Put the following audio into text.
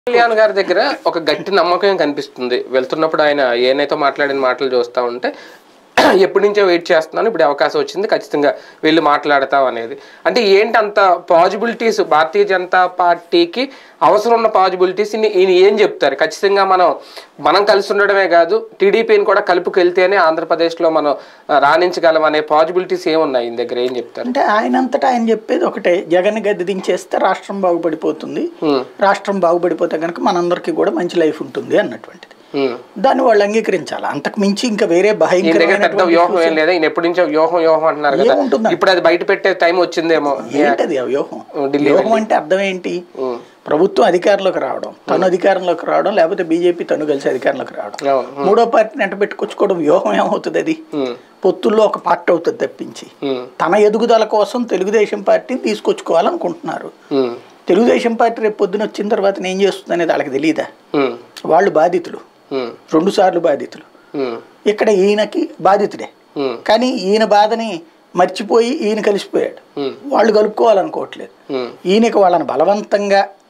కళ్యాణ్ గారి దగ్గర ఒక గట్టి నమ్మకం కనిపిస్తుంది వెళ్తున్నప్పుడు ఆయన ఏనైతే మాట్లాడిన మాటలు చూస్తూ ఉంటే ఎప్పటి నుంచో వెయిట్ చేస్తున్నాను ఇప్పుడు అవకాశం వచ్చింది ఖచ్చితంగా వెళ్ళి మాట్లాడతాం అనేది అంటే ఏంటి అంత పాజిబిలిటీస్ భారతీయ జనతా పార్టీకి అవసరం ఉన్న పాజిబిలిటీస్ ఈయన ఏం చెప్తారు ఖచ్చితంగా మనం మనం కలిసి ఉండడమే కాదు టీడీపీని కూడా కలుపుకెళ్తేనే ఆంధ్రప్రదేశ్లో మనం ఆ, రాణించగలం అనే పాజిబిలిటీస్ ఏమున్నాయి ఈయన దగ్గర ఏం చెప్తారు అంటే ఆయనంతటా ఆయన చెప్పేది ఒకటే జగన్ గద్దె దించేస్తే రాష్ట్రం బాగుపడిపోతుంది హ్మ్. రాష్ట్రం బాగుపడిపోతే కనుక మనందరికీ కూడా మంచి లైఫ్ ఉంటుంది అన్నటువంటిది హ్మ్. దాన్ని వాళ్ళు అంగీకరించాలి అంతకు మించి ఇంకా వేరే ఈయన దగ్గర పెద్ద భయంకరమైన వ్యూహం ఏం లేదా ఈయన ఎప్పటి నుంచో వ్యూహం వ్యూహం అంటున్నారు కదా ఏముంటుందండి? ఇప్పుడు అది బయట పెట్టే టైం వచ్చిందేమో ఏంటది ఆ వ్యూహం ఢిల్లీ వ్యూహం అంటే అర్థం ఏంటి ఉమ్. ప్రభుత్వం అధికారంలోకి రావడం తను అధికారంలోకి రావడం లేకపోతే బీజేపీ తను కలిసి అధికారంలోకి రావడం అవును మూడో పార్టీని ఎంట పెట్టుకొచ్చుకోవడం వ్యూహం ఏమవుతుంది అది ఉమ్. పొత్తుల్లో ఒక పార్టీ అవుతుంది తప్పించి ఉమ్. తన ఎదుగుదల కోసం తెలుగుదేశం పార్టీని తీసుకొచ్చుకోవాలనుకుంటున్నారు ఉమ్. తెలుగుదేశం పార్టీ రేపు పొద్దున వచ్చిన తర్వాత నేను చేస్తుంది అనేది వాళ్ళకి తెలియదా ఉమ్. వాళ్ళు బాధితులు ఉమ్. రెండు సార్లు బాధితులు ఉమ్. ఇక్కడ ఈయనకి బాధితుడే ఉమ్. కానీ ఈయన బాధని మర్చిపోయి ఈయన కలిసిపోయాడు ఉమ్. వాళ్ళు కలుపుకోవాలనుకోవట్లేదు ఉమ్. ఈయనకి వాళ్ళని బలవంతంగా